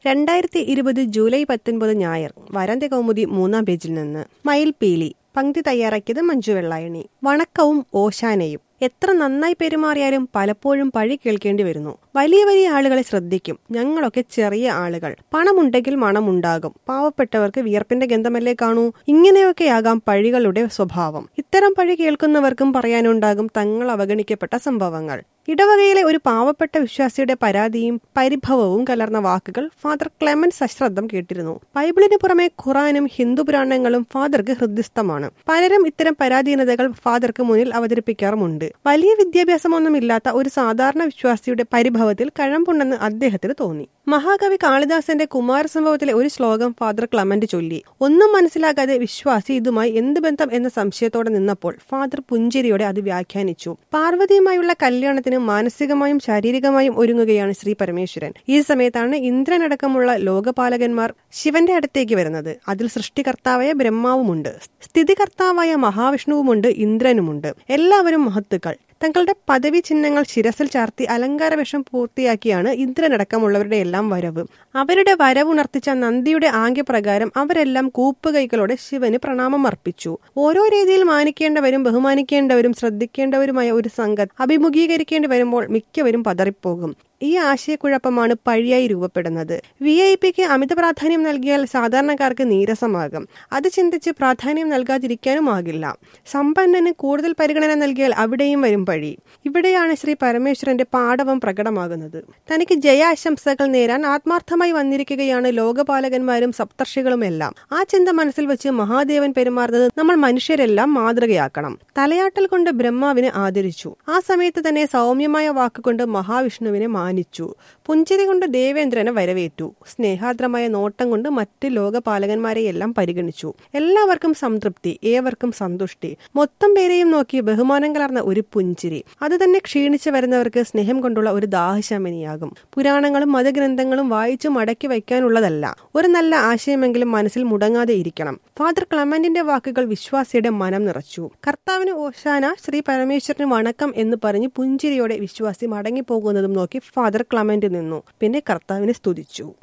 രണ്ടായിരത്തി ഇരുപത് ജൂലൈ പത്തൊൻപത് ഞായർ വരന്ത കൗമുദി മൂന്നാം പേജിൽ നിന്ന് മയിൽപീലി പങ്ക്തി തയ്യാറാക്കിയത് മഞ്ജു വെള്ളായണി വണക്കവും ഓശാനയും എത്ര നന്നായി പെരുമാറിയാലും പലപ്പോഴും പഴി കേൾക്കേണ്ടി വരുന്നു വലിയ വലിയ ആളുകളെ ശ്രദ്ധിക്കും ഞങ്ങളൊക്കെ ചെറിയ ആളുകൾ പണമുണ്ടെങ്കിൽ മണമുണ്ടാകും പാവപ്പെട്ടവർക്ക് വിയർപ്പിന്റെ ഗന്ധമല്ലേ കാണൂ ഇങ്ങനെയൊക്കെയാകാം പഴികളുടെ സ്വഭാവം ഇത്തരം പഴി കേൾക്കുന്നവർക്കും പറയാനുണ്ടാകും തങ്ങൾ അവഗണിക്കപ്പെട്ട സംഭവങ്ങൾ ഇടവകയിലെ ഒരു പാവപ്പെട്ട വിശ്വാസിയുടെ പരാതിയും പരിഭവവും കലർന്ന വാക്കുകൾ ഫാദർ ക്ലെമൻസ് അശ്രദ്ധം കേട്ടിരുന്നു ബൈബിളിന് പുറമെ ഖുറാനും ഹിന്ദു പുരാണങ്ങളും ഫാദർക്ക് ഹൃദ്യസ്ഥമാണ് പലരും ഇത്തരം പരാധീനതകൾ ഫാദർക്ക് മുന്നിൽ അവതരിപ്പിക്കാറുമുണ്ട് വലിയ വിദ്യാഭ്യാസമൊന്നുമില്ലാത്ത ഒരു സാധാരണ വിശ്വാസിയുടെ പരിഭവത്തിൽ കഴമ്പുണ്ടെന്ന് അദ്ദേഹത്തിന് തോന്നി മഹാകവി കാളിദാസന്റെ കുമാരസംഭവത്തിലെ ഒരു ശ്ലോകം ഫാദർ ക്ലമന്റ് ചൊല്ലി ഒന്നും മനസ്സിലാകാതെ വിശ്വാസി ഇതുമായി എന്ത് ബന്ധം എന്ന സംശയത്തോടെ നിന്നപ്പോൾ ഫാദർ പുഞ്ചിരിയോടെ അത് വ്യാഖ്യാനിച്ചു പാർവതിയുമായുള്ള കല്യാണത്തിന് മാനസികമായും ശാരീരികമായും ഒരുങ്ങുകയാണ് ശ്രീ പരമേശ്വരൻ ഈ സമയത്താണ് ഇന്ദ്രനടക്കമുള്ള ലോകപാലകന്മാർ ശിവന്റെ അടുത്തേക്ക് വരുന്നത് അതിൽ സൃഷ്ടികർത്താവായ ബ്രഹ്മാവുമുണ്ട് സ്ഥിതികർത്താവായ മഹാവിഷ്ണുവുമുണ്ട് ഇന്ദ്രനുമുണ്ട് എല്ലാവരും മഹത്തുക്കൾ തങ്ങളുടെ പദവി ചിഹ്നങ്ങൾ ശിരസിൽ ചാർത്തി അലങ്കാരവേഷം പൂർത്തിയാക്കിയാണ് ഇന്ദ്രനടക്കമുള്ളവരുടെ എല്ലാം വരവ് അവരുടെ വരവുണർത്തിച്ച നന്ദിയുടെ ആംഗ്യപ്രകാരം അവരെല്ലാം കൂപ്പുകൈകളോടെ ശിവന് പ്രണാമം അർപ്പിച്ചു ഓരോ രീതിയിൽ മാനിക്കേണ്ടവരും ബഹുമാനിക്കേണ്ടവരും ശ്രദ്ധിക്കേണ്ടവരുമായ ഒരു സംഘം അഭിമുഖീകരിക്കേണ്ടി വരുമ്പോൾ മിക്കവരും പതറിപ്പോകും ഈ ആശയക്കുഴപ്പമാണ് പഴിയായി രൂപപ്പെടുന്നത് വി ഐ പിക്ക് അമിത പ്രാധാന്യം നൽകിയാൽ സാധാരണക്കാർക്ക് നീരസമാകും അത് ചിന്തിച്ച് പ്രാധാന്യം നൽകാതിരിക്കാനുമാകില്ല സമ്പന്നന് കൂടുതൽ പരിഗണന നൽകിയാൽ അവിടെയും വരും പഴി ഇവിടെയാണ് ശ്രീ പരമേശ്വരന്റെ പാടവം പ്രകടമാകുന്നത് തനിക്ക് ജയാശംസകൾ നേരാൻ ആത്മാർത്ഥമായി വന്നിരിക്കുകയാണ് ലോകപാലകന്മാരും സപ്തർഷികളുമെല്ലാം ആ ചിന്ത മനസ്സിൽ വെച്ച് മഹാദേവൻ പെരുമാറുന്നത് നമ്മൾ മനുഷ്യരെല്ലാം മാതൃകയാക്കണം തലയാട്ടൽ കൊണ്ട് ബ്രഹ്മാവിനെ ആദരിച്ചു ആ സമയത്ത് തന്നെ സൗമ്യമായ വാക്കുകൊണ്ട് മഹാവിഷ്ണുവിനെ മാനിച്ചു പുഞ്ചിരി കൊണ്ട് ദേവേന്ദ്രനെ വരവേറ്റു സ്നേഹാദ്രമായ നോട്ടം കൊണ്ട് മറ്റ് ലോകപാലകന്മാരെയെല്ലാം പരിഗണിച്ചു എല്ലാവർക്കും സംതൃപ്തി ഏവർക്കും സന്തുഷ്ടി മൊത്തം പേരെയും നോക്കി ബഹുമാനം കലർന്ന ഒരു പുഞ്ചിരി അത് തന്നെ ക്ഷീണിച്ചു വരുന്നവർക്ക് സ്നേഹം കൊണ്ടുള്ള ഒരു ദാഹശമനിയാകും പുരാണങ്ങളും മതഗ്രന്ഥങ്ങളും വായിച്ചു മടക്കി വയ്ക്കാനുള്ളതല്ല ഒരു നല്ല ആശയമെങ്കിലും മനസ്സിൽ മുടങ്ങാതെ ഇരിക്കണം ഫാദർ ക്ലമന്റിന്റെ വാക്കുകൾ വിശ്വാസിയുടെ മനം നിറച്ചു കർത്താവിന് ഓശാന ശ്രീ പരമേശ്വരന് വണക്കം എന്ന് പറഞ്ഞ് പുഞ്ചിരിയോടെ വിശ്വാസി മടങ്ങിപ്പോകുന്നതും നോക്കി ഫാദർ ക്ലമന്റ് നിന്നു പിന്നെ കർത്താവിനെ സ്തുതിച്ചു